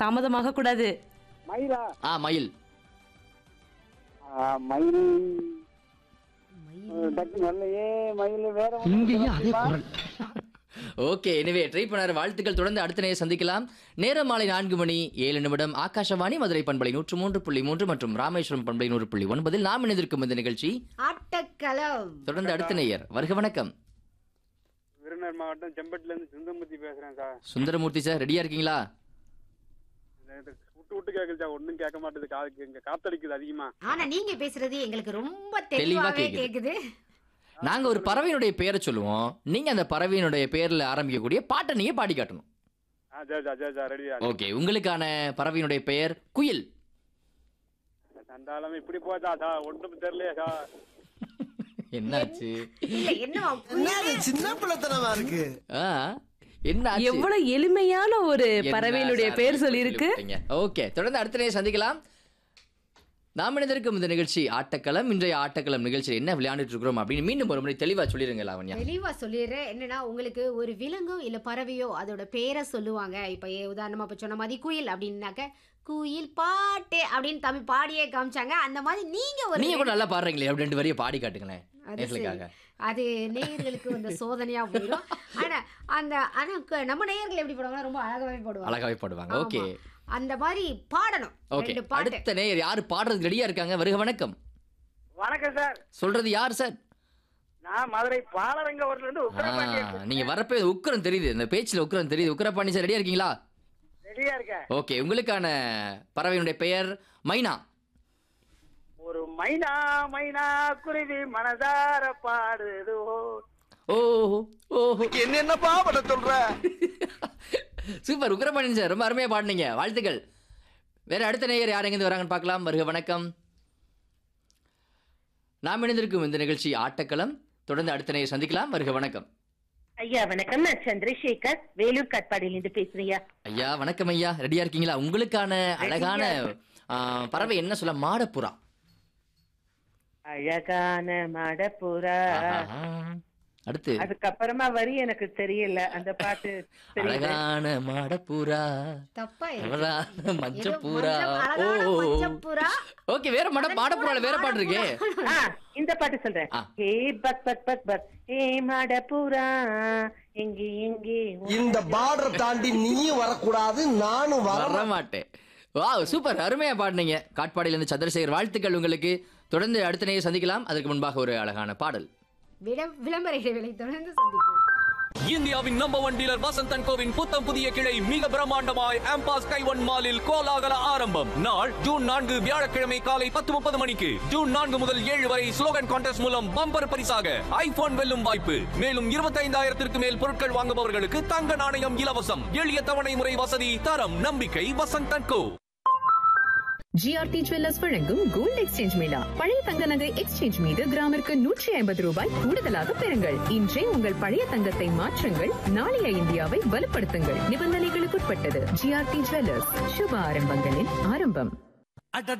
தாமதமாக கூடாது மயிலா ஆ மயில் ஆ, மயில் டக்கு வரலையே மயில் வேற ஒண்ணும் இங்கேயும் அதே தெரியுமா? குரல் ஓகே எனவே ட்ரை பண்ணாரு வாழ்த்துக்கள் தொடர்ந்து அடுத்த நேரம் சந்திக்கலாம் நேரம் மாலை நான்கு மணி ஏழு நிமிடம் ஆகாஷவாணி மதுரை பண்பலை நூற்று மூன்று புள்ளி மூன்று மற்றும் ராமேஸ்வரம் பண்பலை நூறு புள்ளி ஒன்பதில் நாம் இணைந்திருக்கும் இந்த நிகழ்ச்சி ஆட்டக்களம் தொடர்ந்து அடுத்த நேயர் வருக வணக்கம் விருதுநகர் மாவட்டம் செம்பட்டில இருந்து சுந்தரமூர்த்தி பேசுறேன் சார் சுந்தரமூர்த்தி சார் ரெடியா இருக்கீங்களா இது விட்டு விட்டு கேக்குது சார் ஒண்ணும் கேட்க மாட்டேது காதுக்கு இங்க காத்தடிக்குது அதிகமா ஆனா நீங்க பேசுறது எங்களுக்கு ரொம்ப தெளிவா தெளிவாவே கேக்குது. கேக்குது நாங்க ஒரு பறவையினுடைய பெயரை சொல்லுவோம் நீங்க அந்த பறவையினுடைய பெயர்ல ஆரம்பிக்கக்கூடிய பாட்டை நீங்க பாடி காட்டணும் ஆ சரி சார் சரி சார் ரெடியா ஓகே உங்களுக்கான பறவையினுடைய பெயர் குயில் சண்டாளம் இப்படி போச்சா சார் ஒண்ணும் தெரியலையா சார் என்னாச்சு இல்ல என்ன என்னது சின்ன பிள்ளைத்தனமா இருக்கு ஆ, என்ன ஆச்சு? எவ்வளவு எளிமையான ஒரு என்ன பறவையினுடைய சார் பேர் இப்படி சொல்லியிருக்கு சொல்லிவிட்டீங்க? ஓகே தொடர்ந்து அடுத்த நேரம் சந்திக்கலாம் நாம் இணைந்திருக்கும் இந்த நிகழ்ச்சி ஆட்டக்களம் இன்றைய ஆட்டக்களம் நிகழ்ச்சியில் என்ன விளையாண்டுட்டு இருக்கிறோம் அப்படின்னு மீண்டும் ஒரு முறை தெளிவா சொல்லிருங்க லாவண்யா தெளிவா சொல்லிடுறேன் என்னன்னா உங்களுக்கு ஒரு விலங்கோ இல்ல பறவையோ அதோட பேரை சொல்லுவாங்க இப்ப ஏ- உதாரணமா இப்ப சொன்ன மாதிரி குயில் அப்படின்னாக்க குயில் பாட்டு அப்படின்னு தமிழ் பாடியே காமிச்சாங்க அந்த மாதிரி நீங்க ஒரு நீங்க கூட நல்லா பாடுறீங்களே அப்படி ரெண்டு வரையும் பாடி காட்டுங்களேன் அது நேர்களுக்காக சரி. அது நேயர்களுக்கு அந்த சோதனையா போயிடும் ஆனா அந்த ஆனா க- நம்ம நேயர்கள் எப்படி போடுவாங்கன்னா ரொம்ப அழகாவே போடுவாங்க அழகாவே பாடுவாங்க ஆமா. ஓகே அந்த மாதிரி பாடணும் ஓகே ரெண்டு பாட்டு அடுத்த நேயர் யாரு பாடுறதுக்கு ரெடியா இருக்காங்க வருக வணக்கம் வணக்கம் சார் சொல்றது யார் சார் நான் மதுரை பாலரங்கவரத்துல இருந்து ஆ, உத்தரபாண்டியன் நீங்க வரப்பே உக்கரம் தெரியுது இந்த பேச்சுல உக்கரம் தெரியுது உக்கரப்பாணி சார் ரெடியா இருக்கீங்களா ரெடியா இருக்கேன் ஓகே உங்களுக்கான பறவையினுடைய பெயர் மைனா ஒரு மைனா மைனா குருவி மனதார பாடுது ஓஹோ ஓஹோ என்னென்னப்பா பண்ண சொல்ற சூப்பர் உக்ரபாணியன் சார் ரொம்ப அருமையா பாடுனீங்க வாழ்த்துக்கள் வேற அடுத்த நேயர் யார் எங்கேருந்து வராங்கன்னு பார்க்கலாம் வருக வணக்கம் நாம் இணைந்திருக்கும் இந்த நிகழ்ச்சி ஆட்டக்களம் தொடர்ந்து அடுத்த நேயர் சந்திக்கலாம் வருக வணக்கம் ஐயா வணக்கம் நான் சந்திரசேகர் வேலூர் காட்பாடியிலிருந்து பேசுறியா ஐயா வணக்கம் ஐயா ரெடியா இருக்கீங்களா உங்களுக்கான அழகான ஆ, பறவை என்ன சொல்ல மாடப்புறா அழகான மடப்புறா ஆஹா. அடுத்து அதுக்கப்புறமா வரி எனக்கு தெரியல அந்த பாட்டு தெரியல அழகான மாடப்புறா தப்பா இருக்கு. அழகான ஏதோ மஞ்சப்புறா மஞ்சள், ஓ அழகான மஞ்சப்புறா. ஓகே வேற மாட மாடப்புறால வேற பாட்டு இருக்கே ஆ, இந்த பாட்டு சொல்றேன் ஆ. ஹே பக் பக் பக் பக் ஹே மடப்புறா எங்கே எங்கே இந்த பார்டர் தாண்டி நீயும் வரக்கூடாது நானும் வர வர மாட்டேன் வாவ் சூப்பர் அருமையா பாடுனீங்க காட்பாடியில இருந்து சந்திரசேகர் வாழ்த்துக்கள் உங்களுக்கு தொடர்ந்து அடுத்த நேரம் சந்திக்கலாம் அதற்கு முன்பாக ஒரு அழகான பாடல் விளம்- விளம்பர இடைவேளை தொடர்ந்து சந்திப்போம் இந்தியாவின் நம்பர் ஒன் டீலர் வசந்தன் கோவின் புத்தம் புதிய கிளை மிக பிரம்மாண்டமாய் ஆம்பாஸ் கைவன் மாலில் கோலாகல ஆரம்பம் நாள் ஜூன் நான்கு வியாழக்கிழமை காலை பத்து முப்பது மணிக்கு ஜூன் நான்கு முதல் ஏழு வரை ஸ்லோகன் கான்டெஸ்ட் மூலம் பம்பர் பரிசாக ஐபோன் வெல்லும் வாய்ப்பு மேலும் இருபத்தைந்தாயிரத்திற்கு மேல் பொருட்கள் வாங்குபவர்களுக்கு தங்க நாணயம் இலவசம் எளிய தவணை முறை வசதி தரம் நம்பிக்கை வசந்தன் கோ ஜிஆர்டி ஜுவல்லர்ஸ் வழங்கும் கோல்ட் எக்ஸ்சேஞ்ச் மேளா பழைய தங்க நகை எக்ஸ்சேஞ்ச் மீது கிராமிற்கு நூற்றி ஐம்பது ரூபாய் கூடுதலாக பெறுங்கள் இன்றே உங்கள் பழைய தங்கத்தை மாற்றுங்கள் நாளைய இந்தியாவை வலுப்படுத்துங்கள் நிபந்தனைகளுக்குட்பட்டது ஜிஆர்டி ஜுவல்லர்ஸ் சுப ஆரம்பங்களின் ஆரம்பம்